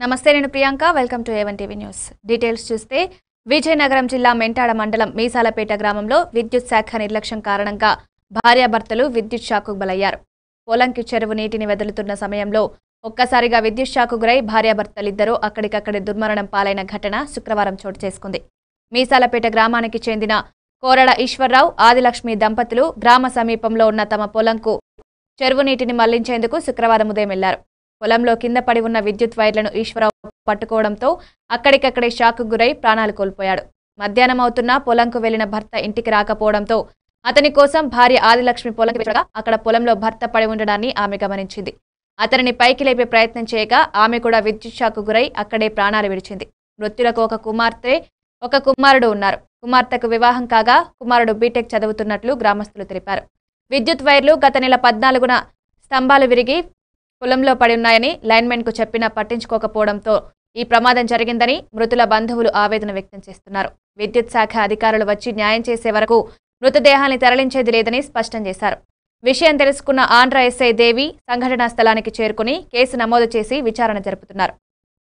నమస్తే నేను Priyanka welcome to A one TV news details చూస్తే విజయనగరం జిల్లా మెంటాడ మండలం మీసాలపేట గ్రామంలో విద్యుత్ శాఖ నిర్లక్ష్యం కారణంగా భార్యాభర్తలు విద్యుత్ షాకు బలయ్యారు పొలంకి చెరువు నీటిని వదులుతున్న సమయంలో ఒక్కసారిగా విద్యుత్ షాకు గురై భార్యాభర్తలిద్దరూ అక్కడికక్కడి దుర్మరణం పాలైన ఘటన శుక్రవారం చోటు చేసుకుంది మీసాలపేట గ్రామానికి చెందిన కోరడ ఈశ్వరరావు ఆదిలక్ష్మి దంపతులు గ్రామ సమీపంలో ఉన్న తమ పొలంకు చెరువు నీటిని మళ్లించేందుకు శుక్రవారం ఉదయం వెళ్లారు పొలంలో కింద పడి ఉన్న విద్యుత్ వైర్లను ఈశ్వరరావు పట్టుకోవడంతో అక్కడికక్కడే షాకు గురై ప్రాణాలు కోల్పోయాడు మధ్యాహ్నం అవుతున్నా పొలంకు వెళ్లిన భర్త ఇంటికి రాకపోవడంతో అతని కోసం భార్య ఆదిలక్ష్మి పొలంకి వెళ్ళగా అక్కడ పొలంలో భర్త పడి ఉండడాన్ని ఆమె గమనించింది అతనిని పైకి లేపే ప్రయత్నం చేయగా ఆమె కూడా విద్యుత్ షాకు గురై అక్కడే ప్రాణాలు విడిచింది మృతులకు ఒక కుమార్తె ఒక కుమారుడు ఉన్నారు కుమార్తెకు వివాహం కాగా కుమారుడు బీటెక్ చదువుతున్నట్లు గ్రామస్తులు తెలిపారు విద్యుత్ వైర్లు గత నెల పద్నాలుగున స్తంభాలు విరిగి పొలంలో పడి ఉన్నాయని లైన్మెన్కు చెప్పినా పట్టించుకోకపోవడంతో ఈ ప్రమాదం జరిగిందని మృతుల బంధువులు ఆవేదన వ్యక్తం చేస్తున్నారు విద్యుత్ శాఖ అధికారులు వచ్చి న్యాయం చేసే వరకు మృతదేహాన్ని తరలించేది లేదని స్పష్టం చేశారు విషయం తెలుసుకున్న ఆంధ్ర ఎస్ఐ దేవి సంఘటనా స్థలానికి చేరుకుని కేసు నమోదు చేసి విచారణ జరుపుతున్నారు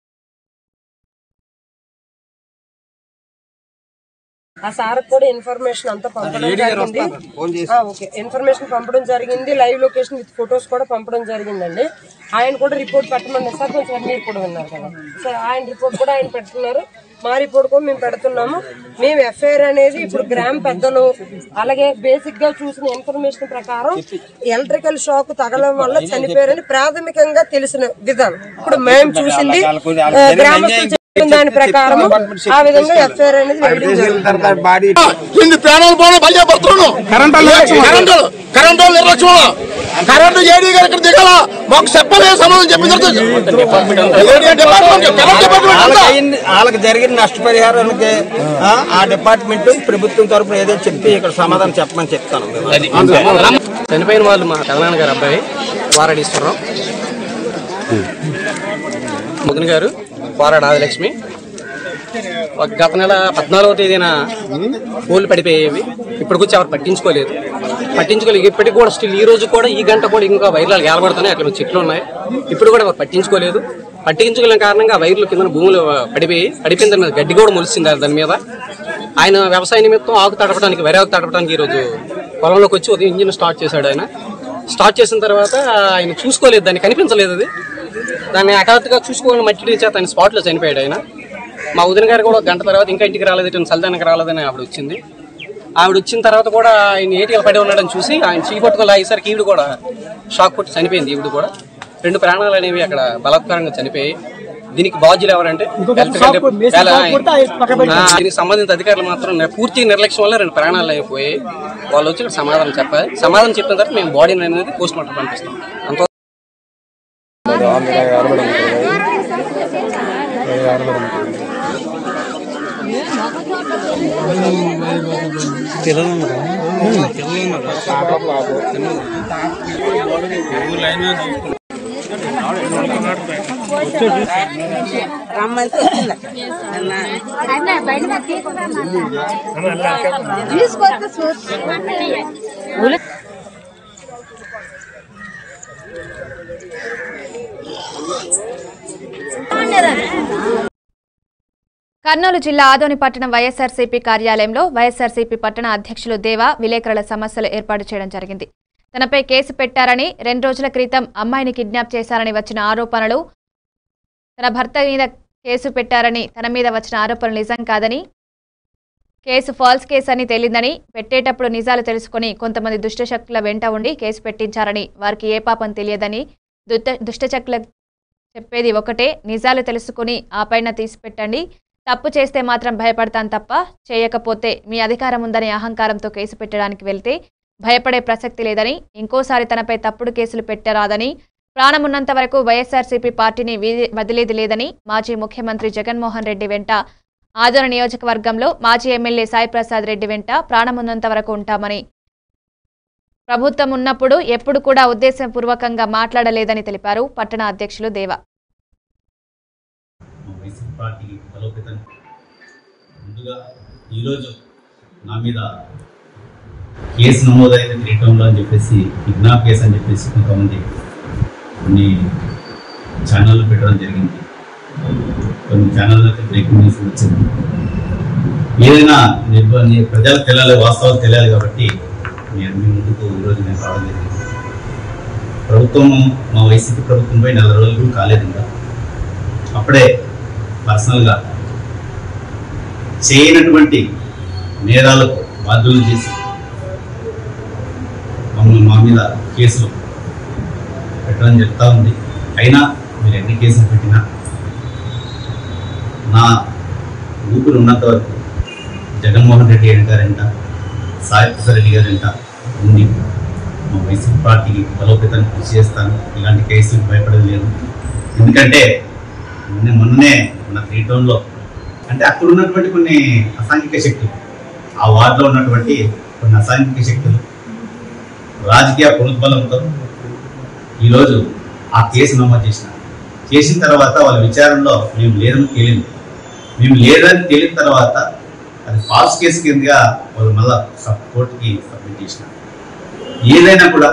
ఆ సార్ కూడా ఇన్ఫర్మేషన్ అంతా పంపడం జరిగింది ఆ, ఓకే ఇన్ఫర్మేషన్ పంపడం జరిగింది లైవ్ లొకేషన్ విత్ ఫొటోస్ కూడా పంపడం జరిగిందండి ఆయన కూడా రిపోర్ట్ పెట్టమన్నారు సార్ కొంచెం మీరు కూడా విన్నారు కదా సార్ ఆయన రిపోర్ట్ కూడా ఆయన పెడుతున్నారు మా రిపోర్ట్ కూడా మేము పెడుతున్నాము మేము ఎఫ్ఐఆర్ అనేది ఇప్పుడు గ్రామ పెద్దలు అలాగే బేసిక్ గా చూసిన ఇన్ఫర్మేషన్ ప్రకారం ఎలక్ట్రికల్ షాక్ తగలడం వల్ల చనిపోయారని ప్రాథమికంగా తెలిసిన విధానం ఇప్పుడు మేము చూసింది ఆ, గ్రామస్తులు చెప్పిన దాని ప్రకారం ఆ విధంగా ఎఫ్ఐఆర్ అనేది వేయడం జరిగింది. ఇన్ని ప్రాణాలు పోవడం భయ పడుతున్నాను కరెంటు కరెంటు కరెంటు నిర్లక్ష్యం కరెంటు ఏడీ గారు ఇక్కడ దిగాల మాకు చెప్పలే సమాధానం చెప్పిన తర్వాత ఏడీ డిపార్ట్మెంట్ కరెంట్ డిపార్ట్మెంట్ అంతా అయింది- వాళ్ళకి జరిగిన నష్టపరిహారానికి ఆ, ఆ డిపార్ట్మెంట్ ప్రభుత్వం తరపున ఏదో చెప్పి ఇక్కడ సమాధానం చెప్పమని చెప్తాను చనిపోయిన వాళ్ళు మా కథనాన్న గారు అబ్బాయి వారాడీశ్వరరావు ముగ్గుని గారు వారాడు ఆదిలక్ష్మి ఒక గత నెల పద్నాలుగవ తేదీన పూలు పడిపోయేవి ఇప్పటికొచ్చి ఎవరు పట్టించుకోలేదు పట్టించుకోలేదు ఇప్పటికి కూడా స్టిల్ ఈ రోజు కూడా ఈ గంట కూడా ఇంకా వైర్లు ఏలబడుతున్నాయి అక్కడ చెట్లు ఉన్నాయి ఇప్పుడు కూడా ఎవరు పట్టించుకోలేదు పట్టించుకోలేని కారణంగా ఆ వైర్లు కింద భూములు పడిపోయి పడిపోయిన దాని మీద గడ్డి కూడా మొలిసింది దాని మీద ఆయన వ్యవసాయ నిమిత్తం ఆకు తడపడానికి వరి ఆకు తడపడానికి ఈరోజు పొలంలోకి వచ్చి ఉదయం ఇంజిన్ స్టార్ట్ చేశాడు ఆయన స్టార్ట్ చేసిన తర్వాత ఆయన చూసుకోలేదు దాన్ని కనిపించలేదు అది దాన్ని హఠాత్తుగా చూసుకోవాలని మట్టి చేత ఆయన స్పాట్లో చనిపోయాడు ఆయన మా వదిన గారు కూడా ఒక గంట తర్వాత ఇంకా ఇంటికి రాలేదు ఇటు చల్దానికి రాలేదని ఆవిడ వచ్చింది ఆవిడ వచ్చిన తర్వాత కూడా ఆయన ఏటీఎల్ పడి ఉన్నాడని చూసి ఆయన చీ పట్టుకొని లాగేసరికి ఈవిడ కూడా షాక్ కొట్టి చనిపోయింది ఈవిడ కూడా రెండు ప్రాణాలు అనేవి అక్కడ బలాత్కారంగా చనిపోయాయి దీనికి బాధ్యులు ఎవరంటే ఎలక్ట్రికల్ డిపా- ఆ, దీనికి సంబంధిత అధికారులు మాత్రం నే- పూర్తి నిర్లక్ష్యం వల్ల రెండు ప్రాణాలు అయిపోయి వాళ్ళు వచ్చి ఇక్కడ సమాధానం చెప్పాలి సమాధానం చెప్పిన తర్వాత మేము బాడీని అనేది పోస్ట్ మార్టం పంపిస్తాం అంత కర్నూలు జిల్లా ఆదోని పట్టణం వైఎస్ఆర్సీపీ కార్యాలయంలో వైఎస్ఆర్సీపీ పట్టణ అధ్యక్షులు దేవా విలేకరుల సమస్యలు ఏర్పాటు చేయడం జరిగింది తనపై కేసు పెట్టారని రెండు రోజుల క్రితం అమ్మాయిని కిడ్నాప్ చేశారని వచ్చిన ఆరోపణలు తన భర్త మీద కేసు పెట్టారని తన మీద వచ్చిన ఆరోపణలు నిజం కాదని కేసు ఫాల్స్ కేసు అని తేలిందని పెట్టేటప్పుడు నిజాలు తెలుసుకొని కొంతమంది దుష్టశక్తుల వెంట ఉండి కేసు పెట్టించారని వారికి ఏ పాపం తెలియదని దుష్ట దుష్టశక్తుల చెప్పేది ఒకటే నిజాలు తెలుసుకుని ఆ పైన తీసిపెట్టండి తప్పు చేస్తే మాత్రం భయపడతాను తప్ప చేయకపోతే మీ అధికారం ఉందని అహంకారంతో కేసు పెట్టడానికి వెళ్తే భయపడే ప్రసక్తి లేదని ఇంకోసారి తనపై తప్పుడు కేసులు పెట్టరాదని ప్రాణమున్నంత వరకు వైఎస్ఆర్సీపీ పార్టీని వీధి- వదిలేది లేదని మాజీ ముఖ్యమంత్రి జగన్మోహన్ రెడ్డి వెంట ఆదోన నియోజకవర్గంలో మాజీ ఎమ్మెల్యే సాయి ప్రసాద్ రెడ్డి వెంట ప్రాణమున్నంత వరకు ఉంటామని ప్రభుత్వం ఉన్నప్పుడు ఎప్పుడు కూడా ఉద్దేశపూర్వకంగా మాట్లాడలేదని తెలిపారు పట్టణ అధ్యక్షులు దేవా వైసీపీ పార్టీకి బలోపేతం ముందుగా ఈరోజు నా మీద కేసు నమోదైంది కిరీటంలో అని చెప్పేసి కిడ్నాప్ కేసు అని చెప్పేసి కొంతమంది కొన్ని ఛానళ్ళు పెట్టడం జరిగింది కొన్ని ఛానళ్ళకి బ్రేకింగ్ న్యూస్ వచ్చింది ఏదైనా నిర్భ- ని- ప్రజలకు తెలియాలి వాస్తవాలు తెలియాలి కాబట్టి నేను మీ ముందుకు ఈరోజు నేను రావడం జరిగింది ప్రభుత్వం మా వైసీపీ ప్రభుత్వం పోయి నెల రోజులు కూడా కాలేదు ఇంకా అప్పుడే పర్సనల్గా చేయనటువంటి నేరాలకు బాధ్యులు చేసి మమ్మల్ని మా మీద కేసులు పెట్టడం చెప్తా ఉంది అయినా మీరు ఎన్ని కేసులు పెట్టినా నా ఊపిరి ఉన్నంత వరకు జగన్మోహన్ రెడ్డి గారంట సాయి ప్రసాద్ రెడ్డి గారంట ఉండి మా వైసీపీ పార్టీకి బలోపేతానికి కృషి చేస్తాను ఇలాంటి కేసులకు భయపడేది లేదు ఎందుకంటే మొన్న మొన్ననే మన త్రీ టౌన్లో అంటే అక్కడ ఉన్నటువంటి కొన్ని అసాంఘిక శక్తులు ఆ వార్డులో ఉన్నటువంటి కొన్ని అసాంఘిక శక్తులు రాజకీయ పునఃబలంతో ఈరోజు ఆ కేసు నమోదు చేసినారు చేసిన తర్వాత వాళ్ళ విచారణలో మేము లేదని తేలింది మేము లేదని తేలిన తర్వాత అది ఫాల్స్ కేసు కిందగా వాళ్ళు మళ్ళా సబ్ కోర్టుకి సబ్మిట్ చేసినారు ఏదైనా కూడా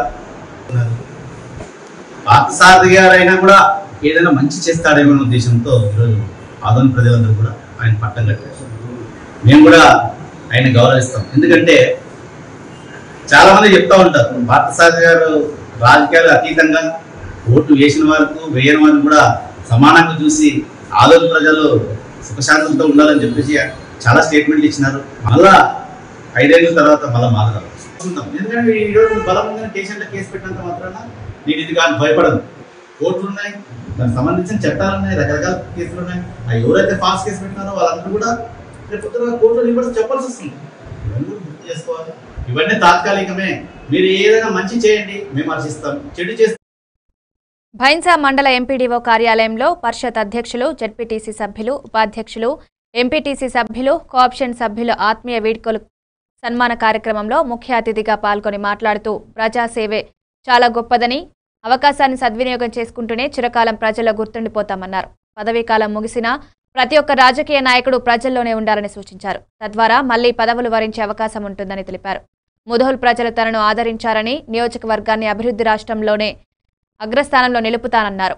పార్థసారథి గారైనా కూడా ఏదైనా మంచి చేస్తాడేమో అనే ఉద్దేశంతో ఈరోజు ఆదోని ప్రజలందరూ కూడా ఆయన పట్టం కట్టారు మేము కూడా ఆయన గౌరవిస్తాం ఎందుకంటే చాలా మంది చెప్తా ఉంటారు పార్థసారథి గారు రాజకీయాలు అతీతంగా ఓటు వేసిన వరకు వేయని వారిని కూడా సమానంగా చూసి ఆదోని ప్రజలు సుఖశాంతంతో ఉండాలని చెప్పేసి చాలా స్టేట్మెంట్లు ఇచ్చినారు మళ్ళా ఐదేళ్ళ తర్వాత మళ్ళా మాట్లాడాలి ఎందుకంటే ఈ రోజు బలవంతంగా స్టేషన్లో కేసు పెట్టినంత మాత్రాన నేను ఇది కానీ భయపడను కోర్టులు ఉన్నాయి దానికి సంబంధించిన చట్టాలు ఉన్నాయి రకరకాల కేసులు ఉన్నాయి ఆ ఎవరైతే ఫాస్ట్ కేసు పెట్టినారో వాళ్ళందరూ కూడా రేపు పొద్దున కోర్టులో నిలబడి చెప్పాల్సి వస్తుంది ఇవన్నీ కూడా గుర్తు చేసుకోవాలి ఇవన్నీ తాత్కాలికమే మీరు ఏదైనా మంచి చేయండి మేము హర్షిస్తాం చెడు చేస్తే భైన్సా మండల ఎంపీడీఓ కార్యాలయంలో పరిషత్ అధ్యక్షులు జడ్పీటీసీ సభ్యులు ఉపాధ్యక్షులు ఎంపీటీసీ సభ్యులు కోఆప్షన్ సభ్యుల ఆత్మీయ వీడ్కోలు సన్మాన కార్యక్రమంలో ముఖ్య అతిథిగా పాల్గొని మాట్లాడుతూ ప్రజాసేవే చాలా గొప్పదని అవకాశాన్ని సద్వినియోగం చేసుకుంటూనే చిరకాలం ప్రజల్లో గుర్తుండిపోతామన్నారు పదవీకాలం ముగిసినా ప్రతి ఒక్క రాజకీయ నాయకుడు ప్రజల్లోనే ఉండాలని సూచించారు తద్వారా మళ్లీ పదవులు వరించే అవకాశం ఉంటుందని తెలిపారు ముదోల్ ప్రజలు తనను ఆదరించారని నియోజకవర్గాన్ని అభివృద్ధి రాష్ట్రంలోనే అగ్రస్థానంలో నిలుపుతానన్నారు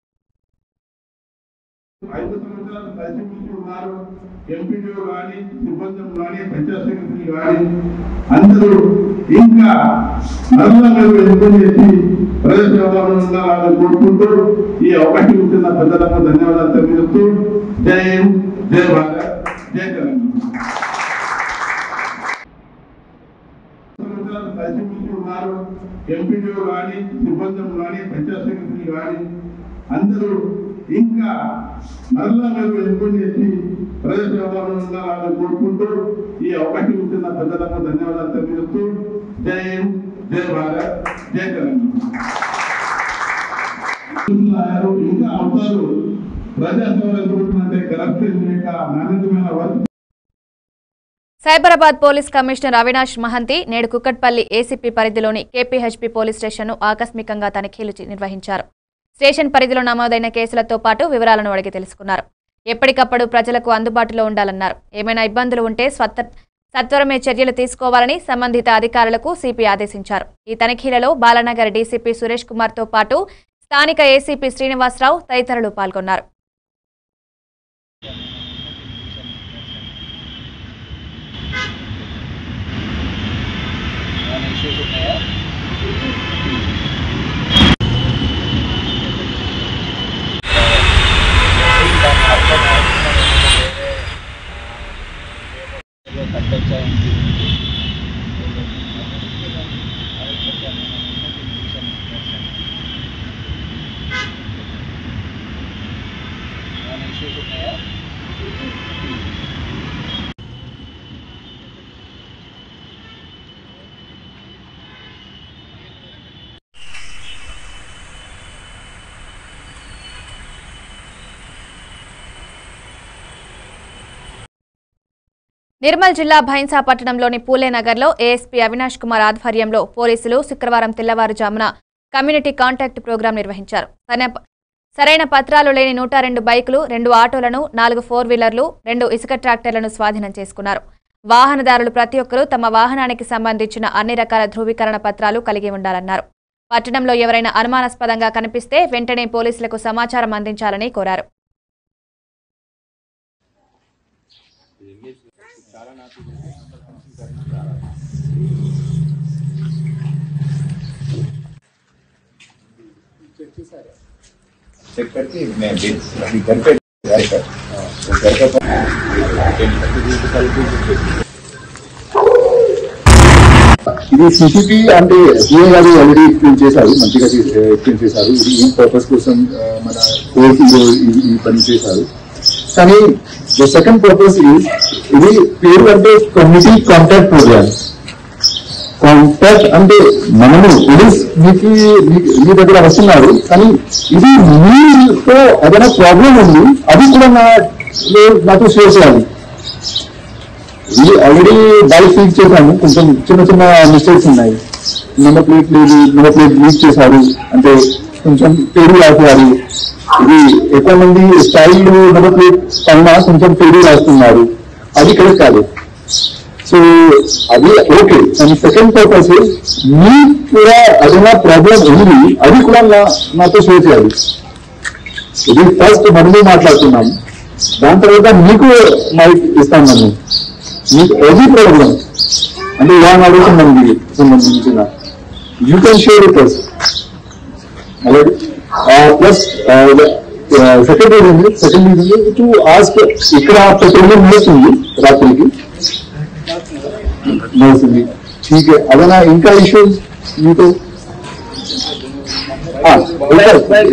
ఐదు సంవత్సరాలు కలిసిమెలిసి ఉన్నారు ఎంపీడీఓ కానీ సిబ్బంది కానీ పంచాయత్ సెక్రటరీ కానీ అందరూ ఇంకా మరలా మీరు ఎన్నికలు చేసి ప్రజాసేవలో ఉండాలని కోరుకుంటూ ఈ అవకాశం ఇచ్చిన పెద్దలకు ధన్యవాదాలు తెలియజేస్తూ జై హింద్, జై భారత్ జై తెలంగాణ సంవత్సరాలు కలిసిమెలిసి ఉన్నారు ఎంపీడీఓ కానీ సిబ్బంది కానీ పంచాయత్ సెక్రటరీ కానీ అందరూ ఇంకా మరలా మీరు ఎన్నికలు చేసి ప్రజాసేవలో ఉండాలని కోరుకుంటూ ఈ అవకాశం ఇచ్చిన పెద్దలకు ధన్యవాదాలు తెలియజేస్తూ జై హింద్, జై భారత్ జై తెలంగాణ ఇంకా అవుతారు ప్రజాసేవలు ఎందుకుంటుందంటే కరప్షన్ లేక నాణ్యతమైన work Cyberabad police commissioner Avinash Mohanty నేడు కుక్కట్పల్లి ఏసీపీ పరిధిలోని కేపీహెచ్పీ పోలీస్ స్టేషన్ను ఆకస్మికంగా తనిఖీలు చి- నిర్వహించారు స్టేషన్ పరిధిలో నమోదైన కేసులతో పాటు వివరాలను అడిగి తెలుసుకున్నారు ఎప్పటికప్పుడు ప్రజలకు అందుబాటులో ఉండాలన్నారు ఏమైనా ఇబ్బందులు ఉంటే స్వత్త సత్వరమే చర్యలు తీసుకోవాలని సంబంధిత అధికారులకు సిపి ఆదేశించారు ఈ తనిఖీలలో బాలనగర్ డీసీపీ సురేష్ కుమార్తో పాటు స్థానిక ఏసీపీ శ్రీనివాసరావు తదితరులు పాల్గొన్నారు నిర్మల్ జిల్లా భైన్సా పట్టణంలోని పూలే నగర్లో ఏఎస్పీ అవినాష్ కుమార్ ఆధ్వర్యంలో పోలీసులు శుక్రవారం తెల్లవారుజామున కమ్యూనిటీ కాంటాక్ట్ ప్రోగ్రాం నిర్వహించారు సరైన- సరైన పత్రాలు లేని నూట రెండు బైకులు రెండు ఆటోలను నాలుగు ఫోర్ వీలర్లు రెండు ఇసుక ట్రాక్టర్లను స్వాధీనం చేసుకున్నారు వాహనదారులు ప్రతి ఒక్కరూ తమ వాహనానికి సంబంధించిన అన్ని రకాల ధృవీకరణ పత్రాలు కలిగి ఉండాలన్నారు పట్టణంలో ఎవరైనా అనుమానాస్పదంగా కనిపిస్తే వెంటనే పోలీసులకు సమాచారం అందించాలని కోరారు चेक करके मैं भेज अभी घर पे जाएगा तो घर का ఇది సిసిపి అంటే సిఏ గారు ఆల్రెడీ ఎక్స్ప్లెయిన్ చేశారు మంచిగా ఎక్స్ప్లెయిన్ చేశారు ఇది ఈ పర్పస్ కోసం ఆ, మన కోర్ట్ ఈ పని చేశారు కానీ ద సెకండ్ పర్పస్ ఇది పేరు అంటే కమ్యూనిటీ కాంటాక్ట్ ప్రోగ్రామ్ కాంటాక్ట్ అంటే మనము పోలీస్ మీకు మీ- మీ దగ్గర వస్తున్నారు కానీ ఇది మీతో ఏదైనా ప్రాబ్లం ఉంది అది కూడా నా నాతో షేర్ చేయాలి ఇది ఆల్రెడీ బైక్ ఫీడ్ చేశాము కొంచెం చిన్న చిన్న మిస్టేక్స్ ఉన్నాయి నెంబర్ ప్లేట్ లేదు నెంబర్ ప్లేట్ లీక్ చేశారు అంటే కొంచెం పేరు రాసేవారు ఇది ఎక్కువ మంది స్టైల్ నెంబర్ ప్లేట్ పైన కొంచెం పేరు రాస్తున్నారు అది కరెక్ట్ కాదు సో అది ఓకే కానీ సెకండ్ పర్పస్ మీ కూడా ఏదైనా ప్రాబ్లం ఉంది అది కూడా నా నాతో షేర్ చేయాలి ఇది ఫస్ట్ మనము మాట్లాడుతున్నాం దాని తర్వాత మీకు మైక్ ఇస్తాం మనం మీకు ఎనీ ప్రాబ్లం అంటే ఇలా అడుగుతున్నాం ఇది సంబంధించిన you can share with us అలాగే plus second reason second reason to ask ఇక్కడ పెట్రోలియం నడుస్తుంది రాత్రికి నడుస్తుంది ठीक है అదనా ఇంకా ఇష్యూస్ మీకు ఆ, ఓకే.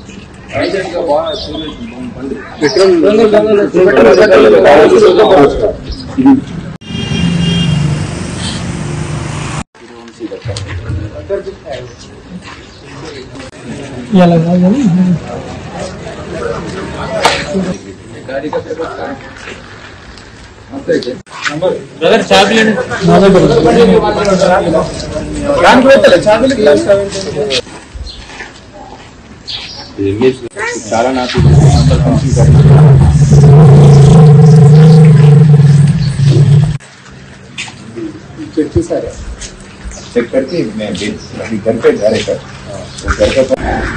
ఇది చాలా నాకు నంబర్ పంపించారు చెక్ చేశారా चेक करके मैं भेज अभी घर पे जाएगा तो घर का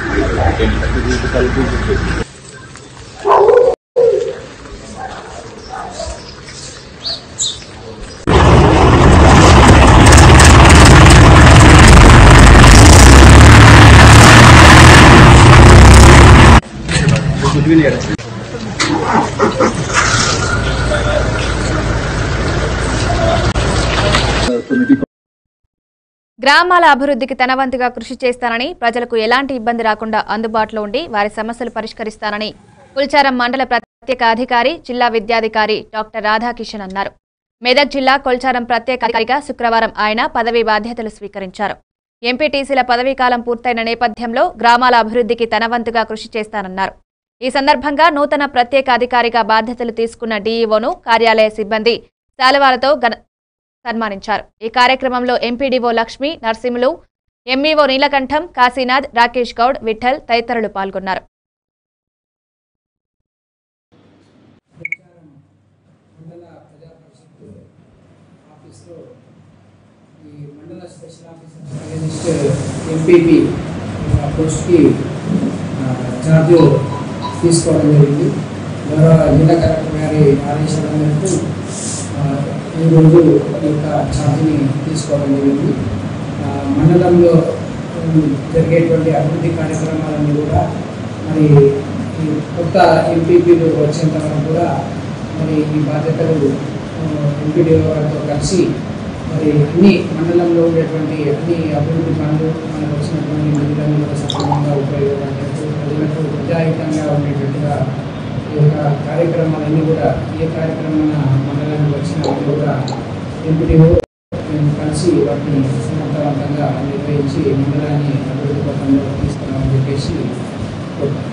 కమిటీ గ్రామాల అభివృద్ధికి తన వంతుగా కృషి చేస్తానని ప్రజలకు ఎలాంటి ఇబ్బంది రాకుండా అందుబాటులో ఉండి వారి సమస్యలు పరిష్కరిస్తానని పుల్చారం మండల ప్రత్యేక అధికారి జిల్లా విద్యాధికారి డాక్టర్ రాధాకిషన్ అన్నారు మెదక్ జిల్లా కొల్చారం ప్రత్యేక అధికారిగా శుక్రవారం ఆయన పదవీ బాధ్యతలు స్వీకరించారు ఎంపీటీసీల పదవీకాలం పూర్తయిన నేపథ్యంలో గ్రామాల అభివృద్ధికి తన వంతుగా కృషి చేస్తానన్నారు ఈ సందర్భంగా నూతన ప్రత్యేక అధికారిగా బాధ్యతలు తీసుకున్న డీఈఓను కార్యాలయ సిబ్బంది శాలువాలతో గణ సన్మానించారు ఈ కార్యక్రమంలో ఎంపీడీఓ లక్ష్మి నర్సింహులు ఎంఈఓ నీలకంఠం కాశీనాథ్ రాకేష్ గౌడ్ విఠల్ తదితరులు పాల్గొన్నారు మండల ప్రజా పరిషత్ ఆఫీస్లో ఈ mandal special officer against MPP పోస్ట్కి ఛార్జ్ తీసుకోవడం జరిగింది గౌరవ జిల్లా కలెక్టర్ గారి ఆదేశాల మేరకు ఆ, ఈరోజు ఈ యొక్క ఛార్జ్ని తీసుకోవడం జరిగింది ఆ, మండలంలో ఉమ్, జరిగేటువంటి అభివృద్ధి కార్యక్రమాలన్నీ కూడా మరి ఈ కొత్త ఎంపీపీలు వచ్చేంత వరకు కూడా మరి ఈ బాధ్యతలు ఎంపీడీఓ గారితో కలిసి మరి అన్ని మండలంలో ఉండేటువంటి అన్ని అభివృద్ధి పనులు మనకు వచ్చినటువంటి నిధులను కూడా సక్రమంగా ఉపయోగపడేట్టు ప్రజలకు ప్రజాహితంగా ఉండేటట్టుగా ఈ యొక్క కార్యక్రమాలన్నీ కూడా ఏ కార్యక్రమం మండలానికి వచ్చినా అవి కూడా ఎంపీడీఓ మేము కలిసి వాటిని సమర్థవంతంగా నిర్వహించి మండలాన్ని అభివృద్ధి పథంలో తీసుకున్నామని చెప్పేసి కోరుతున్నాను.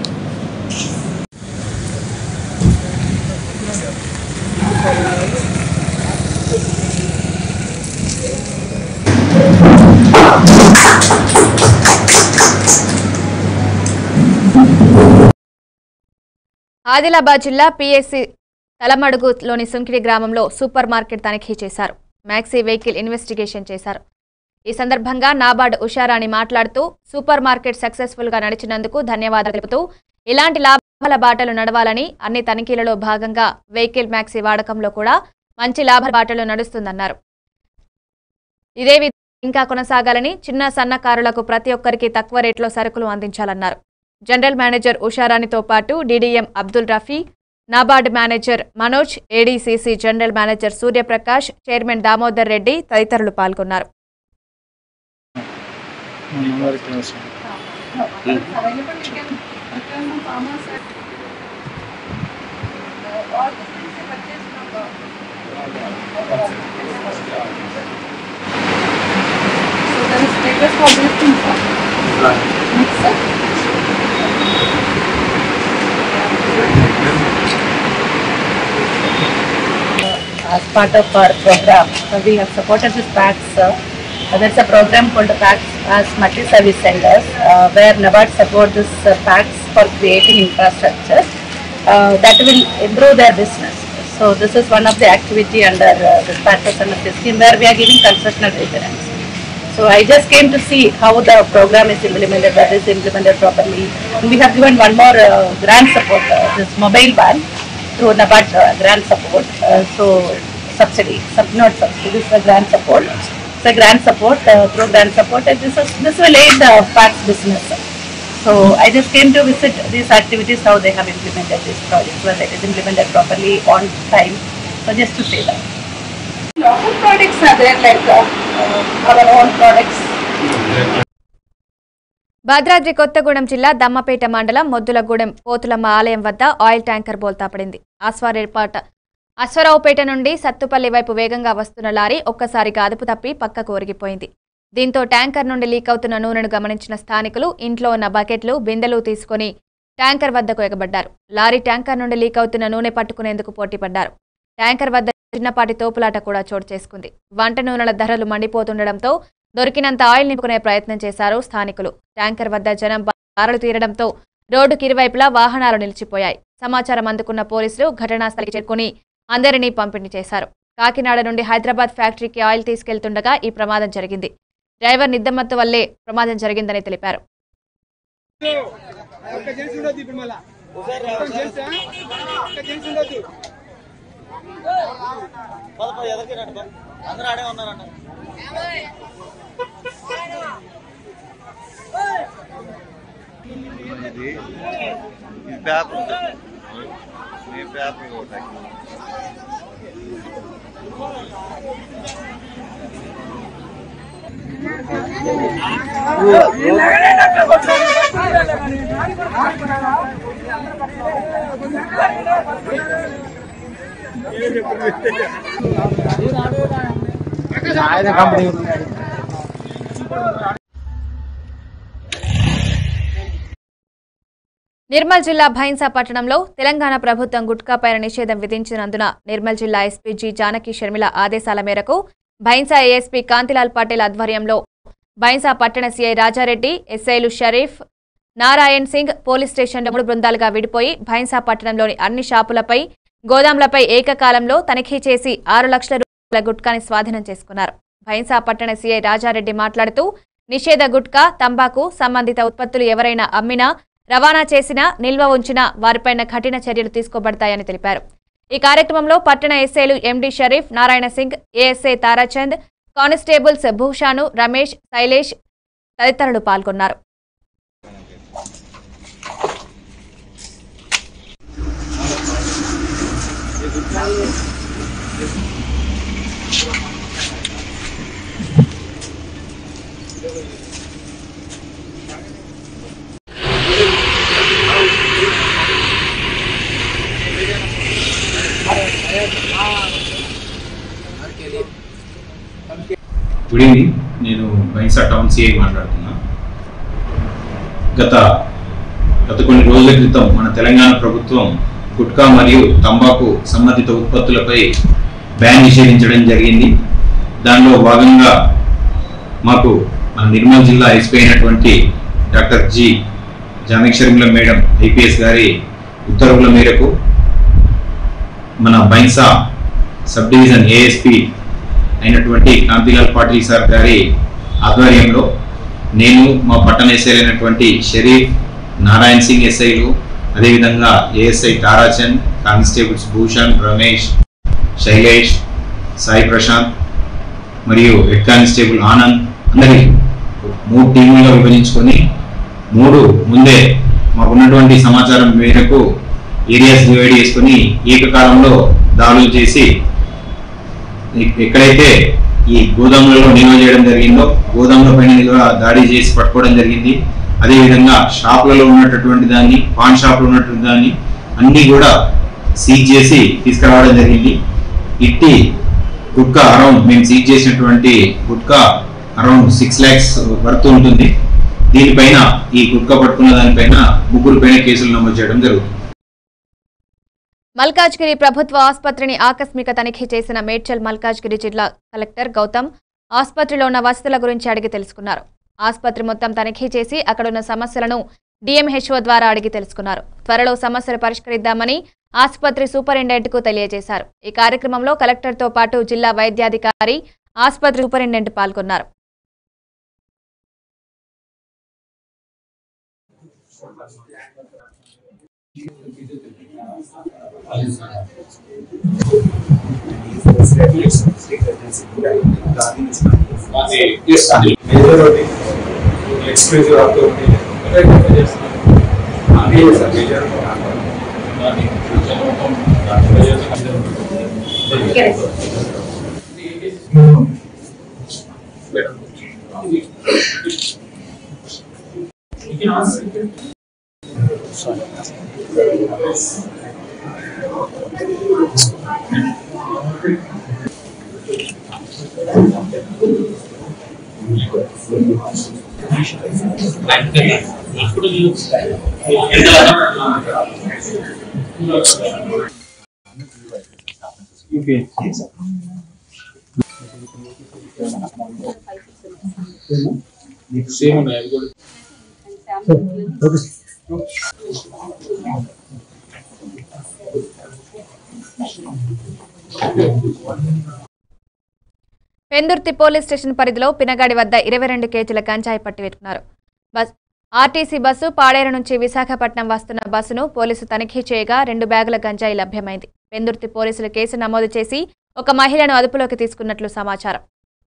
ఆదిలాబాద్ జిల్లా పిఎస్సి తలమడుగులోని సుంకిడి గ్రామంలో సూపర్ మార్కెట్ తనిఖీ చేశారు మ్యాక్సీ వెహికల్ ఇన్వెస్టిగేషన్ చేశారు ఈ సందర్భంగా నాబార్డ్ ఉషారాణి మాట్లాడుతూ సూపర్ మార్కెట్ సక్సెస్ఫుల్ గా నడిచినందుకు ధన్యవాదాలు తెలుపుతూ ఇలాంటి లాభాల బాటలు నడవాలని అన్ని తనిఖీలలో భాగంగా వెహికల్ మ్యాక్సీ వాడకంలో కూడా మంచి లాభ బాటలు నడుస్తుందన్నారు ఇదే విధంగా ఇంకా కొనసాగాలని చిన్న సన్నకారులకు ప్రతి ఒక్కరికి తక్కువ రేట్లో సరుకులు అందించాలన్నారు జనరల్ మేనేజర్ ఉషారాణితో పాటు DDM Abdul Rafi NABARD manager Manoj ADCC general manager Suryaprakash chairman Damodar Reddy తదితరులు పాల్గొన్నారు as part of our program. So we have supported this PACS. Uh, there's a program called the PACS as multi-service centers uh, where NABARD support this uh, PACS for creating infrastructure uh, that will improve their business. So this is one of the activity under uh, this PACS under this scheme where we are giving constructional reference. So I just came to see how the program is implemented, whether it's implemented properly. And we have given one more uh, grant support, uh, this mobile van through NABARD uh, grant support. Uh, so subsidy, sub, not subsidy, this is a grant support. It's a grant support uh, through grant support and this is, this will aid the PACS business. So I just came to visit these activities, how they have implemented this project, whether it is implemented properly on time. So just to say that. Local products are there like uh, uh, our own products. Bhadradri Kothagudem జిల్లా దమ్మపేట మండలం మొద్దులగూడెం పోతులమ్మ ఆలయం వద్ద oil tanker బోల్తా పడింది ఆస్వారేపాట అశ్వరావుపేట నుండి సత్తుపల్లి వైపు వేగంగా వస్తున్న లారీ ఒక్కసారిగా అదుపు తప్పి పక్కకు ఒరిగిపోయింది దీంతో ట్యాంకర్ నుండి లీక్ అవుతున్న నూనెను గమనించిన స్థానికులు ఇంట్లో ఉన్న బకెట్లు బిందెలు తీసుకొని ట్యాంకర్ వద్దకు ఎగబడ్డారు లారీ ట్యాంకర్ నుండి లీక్ అవుతున్న నూనె పట్టుకునేందుకు పోటీపడ్డారు ట్యాంకర్ వద్ద చిన్నపాటి తోపులాట కూడా చోటు చేసుకుంది వంట నూనెల ధరలు మండిపోతుండటంతో దొరికినంత ఆయిల్ నింపుకునే ప్రయత్నం చేశారు స్థానికులు ట్యాంకర్ వద్ద జనం బారలు తీరడంతో రోడ్డుకి ఇరువైపులా వాహనాలు నిలిచిపోయాయి సమాచారం అందుకున్న పోలీసులు ఘటనాస్థలికి చేరుకుని అందరినీ పంపిణీ చేశారు కాకినాడ నుండి హైదరాబాద్ ఫ్యాక్టరీకి ఆయిల్ తీసుకెళ్తుండగా ఈ ప్రమాదం జరిగింది డ్రైవర్ నిద్దమత్తు వల్లే ప్రమాదం జరిగిందని తెలిపారు నిర్మల్ జిల్లా భైన్సా పట్టణంలో తెలంగాణ ప్రభుత్వం గుట్కాపైన నిషేధం విధించినందున నిర్మల్ జిల్లా ఎస్పీ జి జానకి షర్మిల ఆదేశాల మేరకు భైన్సా ఏఎస్పీ కాంతిలాల్ పటేల్ ఆధ్వర్యంలో భైన్సా పట్టణ సీఐ రాజారెడ్డి ఎస్ఐలు షరీఫ్ నారాయణ్ సింగ్ పోలీస్ స్టేషన్లో మూడు బృందాలుగా విడిపోయి భైన్సా పట్టణంలోని అన్ని షాపులపై గోదాంలపై ఏకకాలంలో తనిఖీ చేసి ఆరు లక్షల రూపాయల గుట్కాని స్వాధీనం చేసుకున్నారు భైన్సా పట్టణ సీఐ రాజారెడ్డి మాట్లాడుతూ నిషేధ గుట్కా తంబాకు సంబంధిత ఉత్పత్తులు ఎవరైనా అమ్మినా రవాణా చేసినా నిల్వ ఉంచినా వారిపైన కఠిన చర్యలు తీసుకోబడతాయని తెలిపారు ఈ కార్యక్రమంలో పట్టణ ఎస్ఐలు MD Sharif Narayana Singh ASI Tarachand constables భూషాను రమేష్ శైలేష్ తదితరులు పాల్గొన్నారు గుడ్ ఈవినింగ్ నేను బైన్సా టౌన్ సిఐ మాట్లాడుతున్నా గత గత కొన్ని రోజుల క్రితం మన తెలంగాణ ప్రభుత్వం గుట్కా మరియు తంబాకు సంబంధిత ఉత్పత్తులపై బ్యాన్ నిషేధించడం జరిగింది దానిలో భాగంగా మాకు మన నిర్మల్ జిల్లా ఎస్పీ అయినటువంటి doctor G Janaki Sharmila madam IPS గారి ఉత్తర్వుల మేరకు మన బైన్సా సబ్ డివిజన్ ఏఎస్పీ అయినటువంటి కాంతిలాల్ పాటిల్ సార్ గారి ఆధ్వర్యంలో నేను మా పట్టణ ఎస్ఐ అయినటువంటి షరీఫ్ నారాయణ్ సింగ్ ఎస్ఐలు అదేవిధంగా ఏఎస్ఐ తారాచంద్ కానిస్టేబుల్స్ భూషణ్ రమేష్ శైలేష్ సాయి ప్రశాంత్ మరియు హెడ్ కానిస్టేబుల్ ఆనంద్ అందరి మూడు టీములుగా విభజించుకొని మూడు ముందే మాకున్నటువంటి సమాచారం మేరకు ఏరియాస్ డివైడ్ చేసుకుని ఏకకాలంలో దాడులు చేసి ఎక్- ఎక్కడైతే ఈ గోదాములలో నిల్వ చేయడం జరిగిందో గోదాముల పైన నిల్వ దాడి చేసి పట్టుకోవడం జరిగింది అదేవిధంగా షాపులలో ఉన్నటువంటి దాన్ని పాన్ షాపులో ఉన్నటువంటి దాన్ని అన్ని కూడా సీజ్ చేసి తీసుకురావడం జరిగింది ఇట్టి గుట్కా అరౌండ్ మేము సీజ్ చేసినటువంటి gutka around six lakhs worth ఉంటుంది దీనిపైన ఈ గుట్కా పట్టుకున్న దానిపైన ముగ్గురు పైన కేసులు నమోదు చేయడం జరుగుతుంది మల్కాజ్గిరి ప్రభుత్వ ఆసుపత్రిని ఆకస్మిక తనిఖీ చేసిన మేడ్చల్ మల్కాజ్గిరి జిల్లా కలెక్టర్ గౌతమ్ ఆసుపత్రిలో ఉన్న వసతుల గురించి అడిగి తెలుసుకున్నారు ఆసుపత్రి మొత్తం తనిఖీ చేసి అక్కడున్న సమస్యలను డిఎంహెచ్ఓ ద్వారా అడిగి తెలుసుకున్నారు త్వరలో సమస్యలు పరిష్కరిద్దామని ఆసుపత్రి సూపరింటెండెంట్కు తెలియజేశారు ఈ కార్యక్రమంలో కలెక్టర్తో పాటు జిల్లా వైద్యాధికారి ఆసుపత్రి సూపరింటెండెంట్ పాల్గొన్నారు ఎక్స్క్లూజివ్ ఆఫ్ సేమ్ ఉన్నాయి అవి కూడా పెందుర్తి పోలీస్ స్టేషన్ పరిధిలో పినగాడి వద్ద ఇరవై రెండు కేజీల గంజాయి పట్టిపెట్టుకున్నారు బస్ ఆర్టీసీ బస్సు పాడేరు నుంచి విశాఖపట్నం వస్తున్న బస్సును పోలీసు తనిఖీ చేయగా రెండు బ్యాగుల గంజాయి లభ్యమైంది పెందుర్తి పోలీసులు కేసు నమోదు చేసి ఒక మహిళను అదుపులోకి తీసుకున్నట్లు సమాచారం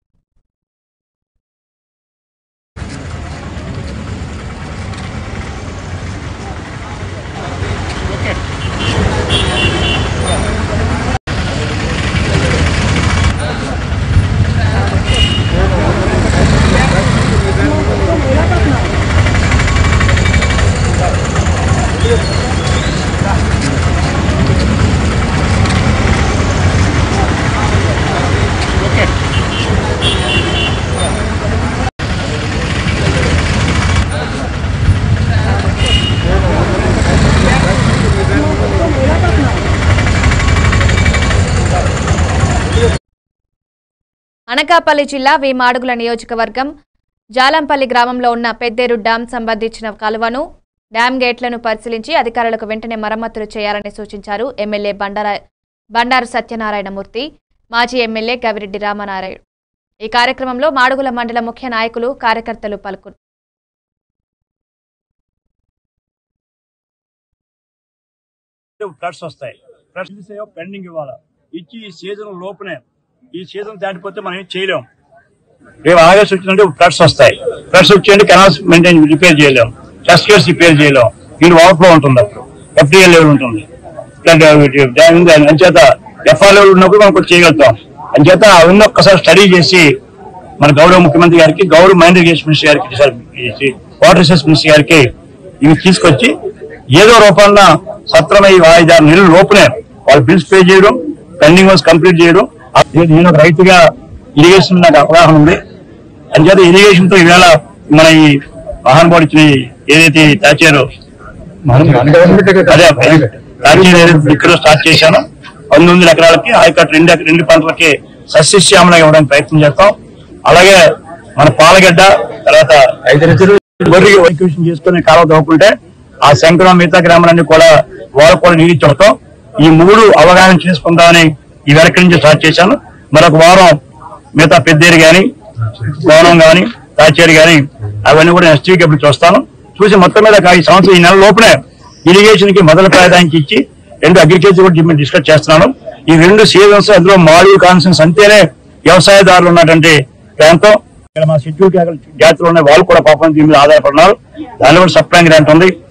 అనకాపల్లి జిల్లా వేమాడుగుల నియోజకవర్గం జాలంపల్లి గ్రామంలో ఉన్న పెద్దేరు డ్యాం సంబంధించిన కాలువను డ్యాం గేట్లను పరిశీలించి అధికారులకు వెంటనే మరమ్మతులు చేయాలని సూచించారు ఎమ్మెల్యే బండారా బండారు సత్యనారాయణమూర్తి మాజీ ఎమ్మెల్యే గవిరెడ్డి రామనారాయణ ఈ కార్యక్రమంలో మాడుగుల మండల ముఖ్య నాయకులు కార్యకర్తలు పాల్గొన్నారు ఫ్లడ్స్ వస్తాయి ఫ్లడ్స్ పెండింగ్ ఇవ్వాలి ఇచ్చి ఈ సీజన్ లోపునే ఈ సీజన్ దాటిపోతే మనం ఏం చేయలేం రేపు ఆగస్ట్ వచ్చిందంటే ఫ్లడ్స్ వస్తాయి ఫ్లడ్స్ వచ్చేయండి కెనాల్స్ మెయింటైన్ రిపేర్ చేయలేం చెస్ట్ కేర్స్ రిపేర్ చేయలేం దీని ఓవర్ఫ్లో ఉంటుంది అప్పుడు ఎఫ్డిఎల్ లెవెల్ ఉంటుంది డ్యామ్ ఉంది అంచేత ఎఫ్ఆర్ లెవెల్ ఉన్నప్పుడు మనం కొంచెం చేయగలుగుతాం అంచేత అవన్నీ ఒక్కసారి స్టడీ చేసి మన గౌరవ ముఖ్యమంత్రి గారికి గౌరవ మైండ్ ఇరిగేషన్ మినిస్టర్ గారికి సారీ, వాటర్ రిసోర్స్ మినిస్టర్ గారికి ఇవి తీసుకొచ్చి ఏదో రూపాన సత్రమై వాయిదారు నెలల లోపునే వాళ్ళు బిల్స్ పే చేయడం పెండింగ్ వర్క్స్ కంప్లీట్ చేయడం ఆ- నేను ఒక రైతుగా ఇరిగేషన్ నాకు అవగాహన ఉంది అంచేత ఇరిగేషన్ తో ఈవేళ మన ఈ మహానుభావుడు ఇచ్చిన ఈ ఏదైతే తాచారో అదే తాచీరు ఏదైతే ఇక్కడ స్టార్ట్ చేశానో పంతొమ్మిది వందల ఎకరాలకి ఆయకట్టు రెండు ఎక- రెండు పంటలకి సస్యశ్యామలం ఇవ్వడానికి ప్రయత్నం చేస్తాం అలాగే మన పాలగడ్డ తర్వాత గొర్రె వైక్యూషన్ చేసుకుని కాలువ తవ్వుకుంటే ఆ శంకరం మిగతా గ్రామాలన్నీ కూడా వాళ్ళకు కూడా నీళ్ళు ఇచ్చేస్తాం ఈ మూడు అవగాహన చేసుకుందామని ఈ వెనక నుంచి స్టార్ట్ చేశాను మరొక వారం మిగతా పెద్దేరు గాని కోణం గాని తాచేరు గాని అవన్నీ కూడా నెక్స్ట్ వీక్ ఎప్పుడు చూస్తాను చూసి మొత్తం మీద ఈ సంవత్సరం ఈ నెల లోపలే ఇరిగేషన్ కి మొదల ప్రాధాన్యత ఇచ్చి రెండు అగ్రికల్చర్ కూడా డిస్కస్ చేస్తున్నాను ఈ రెండు సీజన్స్ అందులో మాడ్యూల్ కాన్సెన్స్ అంతేనే వ్యవసాయదారులు ఉన్నటువంటి ప్రాంతం ఇక్కడ మా షెడ్యూల్ జాతులు ఉన్నాయి వాళ్ళు కూడా పాపం దీని మీద ఆధారపడినారు దానిలో కూడా సప్లై గ్రాంట్ ఉంది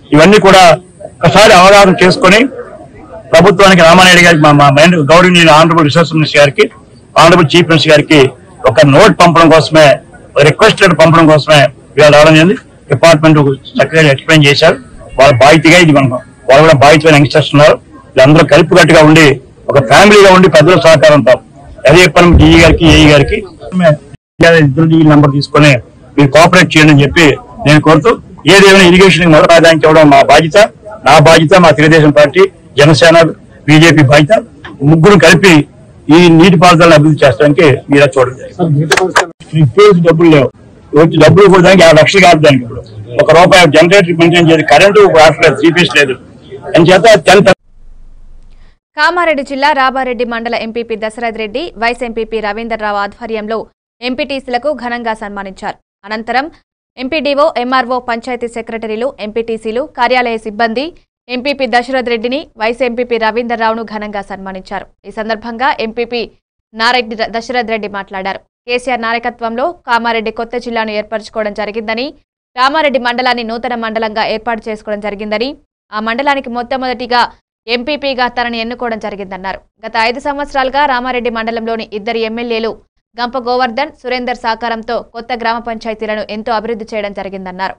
ఇవన్నీ కూడా ఒకసారి అవగాహన చేసుకొని ప్రభుత్వానికి రామానాయుడు గారికి మా- మా మైండ్ గౌరవనీయులు ఆనరబుల్ రిసోర్స్ మినిస్టర్ గారికి ఆనరబుల్ చీఫ్ మినిస్టర్ గారికి ఒక నోట్ పంపడం కోసమే రిక్వెస్ట్ లెటర్ పంపడం కోసమే ఇవాళ రావడం జరిగింది డిపార్ట్మెంట్ చక్కగా ఎక్స్ప్లెయిన్ చేశారు వాళ్ళ బాధ్యతగా ఇది మనం వాళ్ళు కూడా బాధ్యతమైన యంగ్స్టర్స్ ఉన్నారు వీళ్ళందరూ కలిపికట్టుగా ఉండి ఒక ఫ్యామిలీగా ఉండి పెద్దల సహకారంతో అదే చెప్పడం డిఈ గారికి ఏఈ గారికి ఇద్దరు డిఈ నంబర్ తీసుకొని మీరు కోఆపరేట్ చేయండి అని చెప్పి నేను కోరుతూ ఏదేమైనా ఇరిగేషన్ మొదటి ప్రాధాన్యత ఇవ్వడం మా బాధ్యత నా బాధ్యత మా తెలుగుదేశం పార్టీ జనసేన బీజేపీ బాధ్యత ముగ్గురు కలిపి ఈ నీటిపారుదలను అభివృద్ధి చేస్తానికి మీరే చూడండి రిపేర్స్ డబ్బులు లేవు వచ్చి డబ్బులు కూడా దానికి యాభై లక్షలు కాదు దానికి ఇప్పుడు ఒక రూపాయి జనరేటర్ మెయింటైన్ చేసి కరెంటు రావట్లేదు త్రీ పీస్ లేదు అని చేత టెన్ కామారెడ్డి జిల్లా రాబారెడ్డి మండల MPP Dasharath Reddy vice MPP Ravinder Rao ఆధ్వర్యంలో ఎంపీటీసీలకు ఘనంగా సన్మానించారు అనంతరం ఎంపీడీఓ ఎంఆర్ఓ పంచాయతీ సెక్రటరీలు ఎంపీటీసీలు కార్యాలయ సిబ్బంది ఎంపీపీ దశరథ్ రెడ్డిని వైస్ ఎంపీపీ రవీందర్రావును ఘనంగా సన్మానించారు ఈ సందర్భంగా ఎంపీపీ నారెడ్డి దశరథ్ రెడ్డి మాట్లాడారు కేసీఆర్ నాయకత్వంలో కామారెడ్డి కొత్త జిల్లాను ఏర్పరచుకోవడం జరిగిందని రామారెడ్డి మండలాన్ని నూతన మండలంగా ఏర్పాటు చేసుకోవడం జరిగిందని ఆ మండలానికి మొట్టమొదటిగా ఎంపీపీగా తనని ఎన్నుకోవడం జరిగిందన్నారు గత ఐదు సంవత్సరాలుగా రామారెడ్డి మండలంలోని ఇద్దరు ఎమ్మెల్యేలు గంప గోవర్ధన్ సురేందర్ సహకారంతో కొత్త గ్రామ పంచాయతీలను ఎంతో అభివృద్ధి చేయడం జరిగిందన్నారు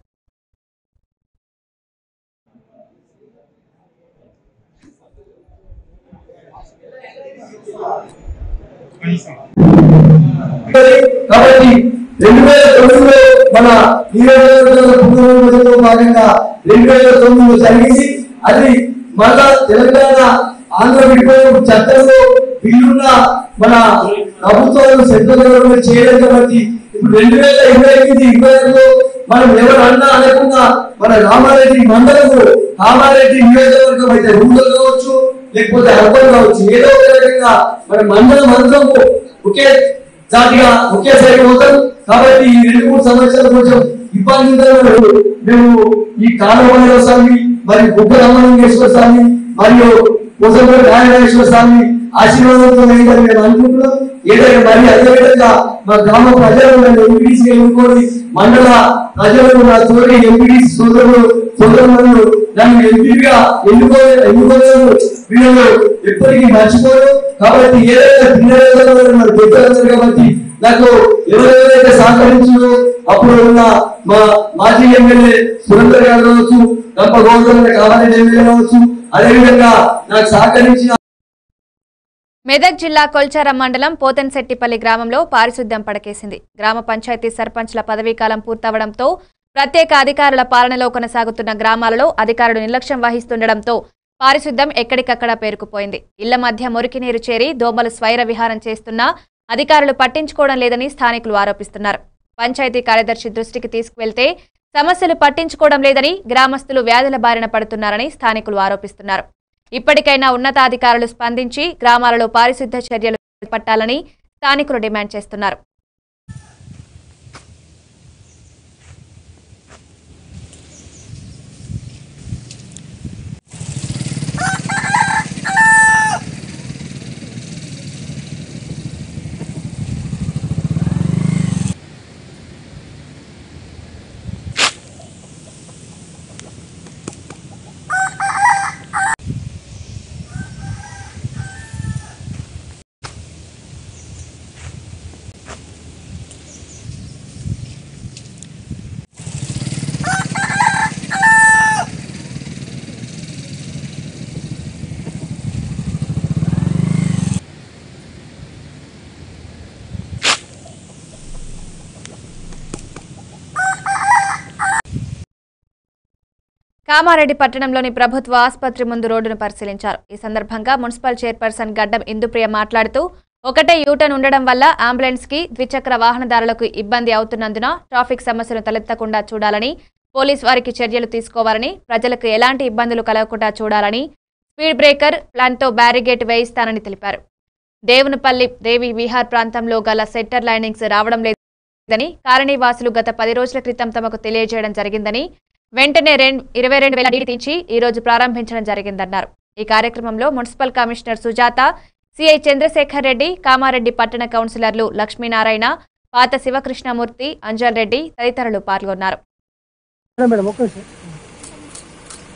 కాబట్టి రెండు వేల తొమ్మిదిలో మన నియోజకవర్గంలో పునర్విభజనలో భాగంగా రెండు వేల తొమ్మిదిలో జరిగింది అది మళ్ళా తెలంగాణ ఆంధ్ర విడిపోయిన చట్టంలో బిల్లున్న మన ప్రభుత్వాలు సెంట్రల్ గవర్నమెంట్ చేయడం కాబట్టి ఇప్పుడు రెండు వేల ఇరవై ఎనిమిది ఇరవై ఆరులో మనం ఎవరు అన్నా అనకుండా మన రామారెడ్డి మండలము కామారెడ్డి నియోజకవర్గం అయితే రూరల్ కావచ్చు లేకపోతే అర్బన్ కావచ్చు ఏదో ఒక రకంగా మన మండలం అందరము ఒకే జాతిగా ఒకేసారి పోతాం కాబట్టి ఈ రెండు మూడు సంవత్సరాలు కొంచెం ఇబ్బంది ఉందని మేము ఈ కాలవైన స్వామి మరి బుగ్గ రామలింగేశ్వర స్వామి మరియు ముసలి నారాయణేశ్వర స్వామి ఆశీర్వాదంతో అయిందని మేము అనుకుంటున్నాం ఏదైనా మరి అదేవిధంగా మా గ్రామ ప్రజలు నన్ను ఎంపీడీసీ ఎన్నుకొని మండల ప్రజలు నా తోటి ఎంపీడీసీ సోదరులు సోదరులను నన్ను ఎంపీగా ఎన్నుకో ఎన్నుకోలేదు వీళ్ళు ఎప్పటికీ మర్చిపోరు కాబట్టి ఏదైనా పిల్లలు మరి పెద్దలు కాబట్టి నాకు ఎవరెవరైతే సహకరించారో అప్పుడు ఉన్న మా మాజీ ఎమ్మెల్యే సురేందర్ గారు కావచ్చు గంప గోవర్ధన్ కావాలని ఎమ్మెల్యే కావచ్చు అదేవిధంగా నాకు సహకరించిన మెదక్ జిల్లా కొల్చారం మండలం పోతన్శెట్టిపల్లి గ్రామంలో పారిశుద్ధ్యం పడకేసింది గ్రామ పంచాయతీ సర్పంచ్ల పదవీకాలం పూర్తవడంతో ప్రత్యేక అధికారుల పాలనలో కొనసాగుతున్న గ్రామాలలో అధికారులు నిర్లక్ష్యం వహిస్తుండటంతో పారిశుద్ధ్యం ఎక్కడికక్కడ పేరుకుపోయింది ఇళ్ల మధ్య మురికి నీరు చేరి దోమలు స్వైర విహారం చేస్తున్నా అధికారులు పట్టించుకోవడం లేదని స్థానికులు ఆరోపిస్తున్నారు పంచాయతీ కార్యదర్శి దృష్టికి తీసుకువెళ్తే సమస్యలు పట్టించుకోవడం లేదని గ్రామస్తులు వ్యాధుల బారిన పడుతున్నారని స్థానికులు ఆరోపిస్తున్నారు ఇప్పటికైనా ఉన్నతాధికారులు స్పందించి గ్రామాలలో పారిశుద్ధ చర్యలు చేపట్టాలని స్థానికులు డిమాండ్ చేస్తున్నారు కామారెడ్డి పట్టణంలోని ప్రభుత్వ ఆసుపత్రి ముందు రోడ్డును పరిశీలించారు ఈ సందర్భంగా మున్సిపల్ చైర్పర్సన్ గడ్డం ఇందుప్రియ మాట్లాడుతూ ఒకటే యూటర్న్ ఉండడం వల్ల అంబులెన్స్ కి ద్విచక్ర వాహనదారులకు ఇబ్బంది అవుతున్నందున ట్రాఫిక్ సమస్యలు తలెత్తకుండా చూడాలని పోలీస్ వారికి చర్యలు తీసుకోవాలని ప్రజలకు ఎలాంటి ఇబ్బందులు కలగకుండా చూడాలని స్పీడ్ బ్రేకర్ ప్లాన్తో బ్యారిగేట్ వేయిస్తానని తెలిపారు దేవునిపల్లి దేవి విహార్ ప్రాంతంలో గల సెట్టర్ లైనింగ్స్ రావడం లేదని కాలనీవాసులు గత పది రోజుల క్రితం తమకు తెలియజేయడం జరిగిందని వెంటనే రెండు ఇరవై రెండు వేల డీడీ తెచ్చి ఈ రోజు ప్రారంభించడం జరిగిందన్నారు ఈ కార్యక్రమంలో municipal commissioner Sujatha CI Chandrashekar Reddy Kamareddy పట్టణ కౌన్సిలర్లు లక్ష్మీనారాయణ పాత శివకృష్ణమూర్తి అంజల్ రెడ్డి తదితరులు పాల్గొన్నారు మేడం ఒక్క నిమిషం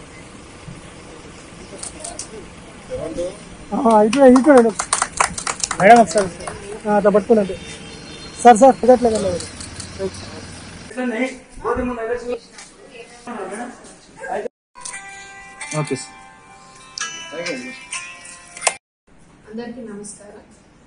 ఇటు ఇటు మేడం ఒకసారి అట్లా పట్టుకోనండి సార్ సార్ ఇదట్లే ఓకే సార్ అందరికీ నమస్కారం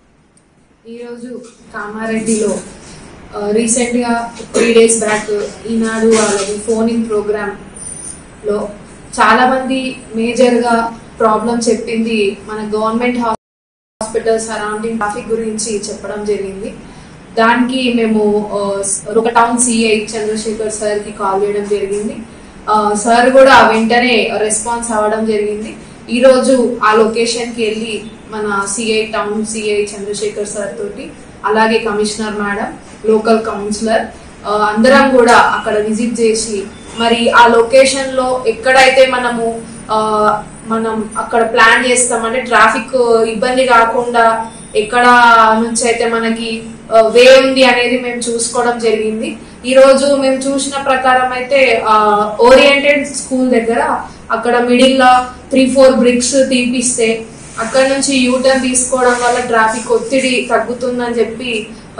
ఈరోజు కామారెడ్డిలో ఆ, రీసెంట్గా త్రీ డేస్ బ్యాక్ ఈనాడు వాళ్ళది ఫోన్ ఇన్ ప్రోగ్రామ్లో చాలామంది మేజర్గా ప్రాబ్లం చెప్పింది మన గవర్నమెంట్ హాస్పిటల్ సరౌండింగ్ ట్రాఫిక్ గురించి చెప్పడం జరిగింది దానికి మేము ఆ, ఒక టౌన్ సిఐ చంద్రశేఖర్ సార్కి కాల్ చేయడం జరిగింది ఆ, సార్ కూడా వెంటనే రెస్పాన్స్ అవ్వడం జరిగింది ఈ రోజు ఆ లొకేషన్ కి వెళ్ళి మన CI town CI Chandrashekar sir తోటి అలాగే కమిషనర్ మేడం లోకల్ కౌన్సిలర్ ఆ, అందరం కూడా అక్కడ విజిట్ చేసి మరి ఆ లొకేషన్ లో ఎక్కడైతే మనము ఆ, మనం అక్కడ ప్లాన్ చేస్తామంటే ట్రాఫిక్ ఇబ్బంది కాకుండా ఎక్కడ నుంచి అయితే మనకి వే ఉంది అనేది మేము చూసుకోవడం జరిగింది ఈ రోజు మేము చూసిన ప్రకారం అయితే ఓరియంటెడ్ స్కూల్ దగ్గర అక్కడ మిడిల్ లో త్రీ ఫోర్ బ్రిక్స్ తీపిస్తే అక్కడ నుంచి యూటర్న్ తీసుకోవడం వల్ల ట్రాఫిక్ ఒత్తిడి తగ్గుతుందని చెప్పి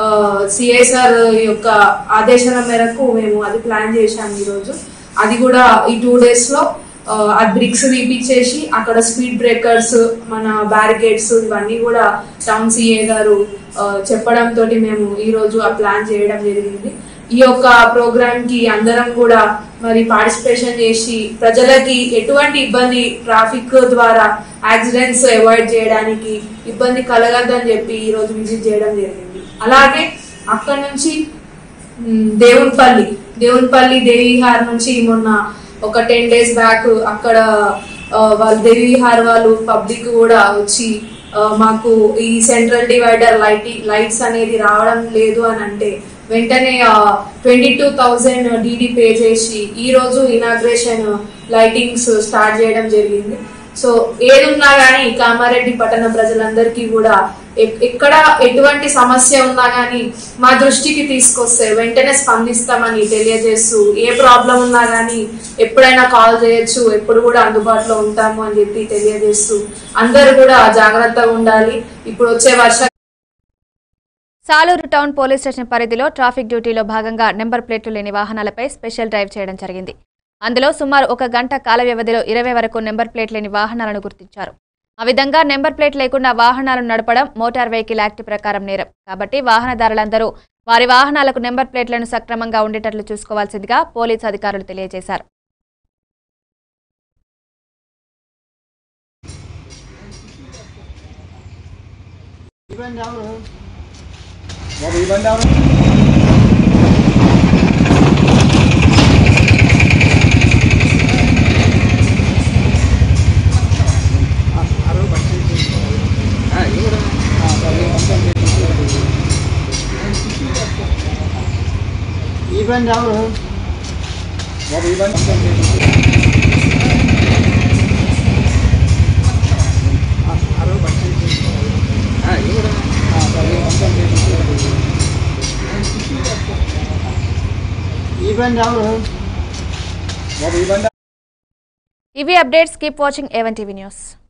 సిఐ సార్ యొక్క ఆదేశాల మేరకు మేము అది ప్లాన్ చేశాము ఈ రోజు అది కూడా ఈ టూ డేస్ లో ఆ, ఆ బ్రిక్స్ తీపిచ్చేసి అక్కడ స్పీడ్ బ్రేకర్స్ మన బ్యారికేడ్స్ ఇవన్నీ కూడా టౌన్ సిఏ గారు ఆ, చెప్పడం తోటి మేము ఈ రోజు ఆ ప్లాన్ చేయడం జరిగింది ఈ యొక్క ప్రోగ్రామ్ కి అందరం కూడా మరి పార్టిసిపేషన్ చేసి ప్రజలకి ఎటువంటి ఇబ్బంది ట్రాఫిక్ ద్వారా యాక్సిడెంట్స్ అవాయిడ్ చేయడానికి ఇబ్బంది కలగద్దని చెప్పి ఈ రోజు విజిట్ చేయడం జరిగింది అలాగే అక్కడ నుంచి మ్, దేవునిపల్లి దేవునిపల్లి దేవిహార్ నుంచి మొన్న ఒక టెన్ డేస్ బ్యాక్ అక్కడ ఆ, వాళ్ళు దేవిహార్ వాళ్ళు పబ్లిక్ కూడా వచ్చి ఆ, మాకు ఈ సెంట్రల్ డివైడర్ లైట్ లైట్స్ అనేది రావడం లేదు అని అంటే వెంటనే twenty two thousand DD pay చేసి ఈ రోజు ఇనాగ్రేషన్ లైటింగ్స్ స్టార్ట్ చేయడం జరిగింది సో ఏదున్నా గానీ కామారెడ్డి పట్టణ ప్రజలందరికీ కూడా ఎక్- ఎక్కడ ఎటువంటి సమస్య ఉన్నా గానీ మా దృష్టికి తీసుకొస్తే వెంటనే స్పందిస్తామని తెలియజేస్తూ ఏ ప్రాబ్లం ఉన్నా గానీ ఎప్పుడైనా కాల్ చేయొచ్చు ఎప్పుడు కూడా అందుబాటులో ఉంటాము అని చెప్పి తెలియజేస్తూ అందరూ కూడా జాగ్రత్తగా ఉండాలి ఇప్పుడు వచ్చే వర్ష సాలూరు టౌన్ పోలీస్ స్టేషన్ పరిధిలో ట్రాఫిక్ డ్యూటీలో భాగంగా నెంబర్ ప్లేట్లు లేని వాహనాలపై స్పెషల్ డ్రైవ్ చేయడం జరిగింది అందులో సుమారు ఒక గంట కాల వ్యవధిలో ఇరవై వరకు నెంబర్ ప్లేట్ లేని వాహనాలను గుర్తించారు ఆ విధంగా నెంబర్ ప్లేట్ లేకుండా వాహనాలను నడపడం మోటార్ వెహికల్ యాక్ట్ ప్రకారం నేరం కాబట్టి వాహనదారులందరూ వారి వాహనాలకు నెంబర్ ప్లేట్లను సక్రమంగా ఉండేటట్లు చూసుకోవాల్సిందిగా పోలీసు అధికారులు తెలియజేశారు ఈవెంట్ ఎవరు బాబు ఈవెంట్ ఈవెంట్ ఎవరు బాబు ఈవెంట్ ఇవి updates keep watching A one TV news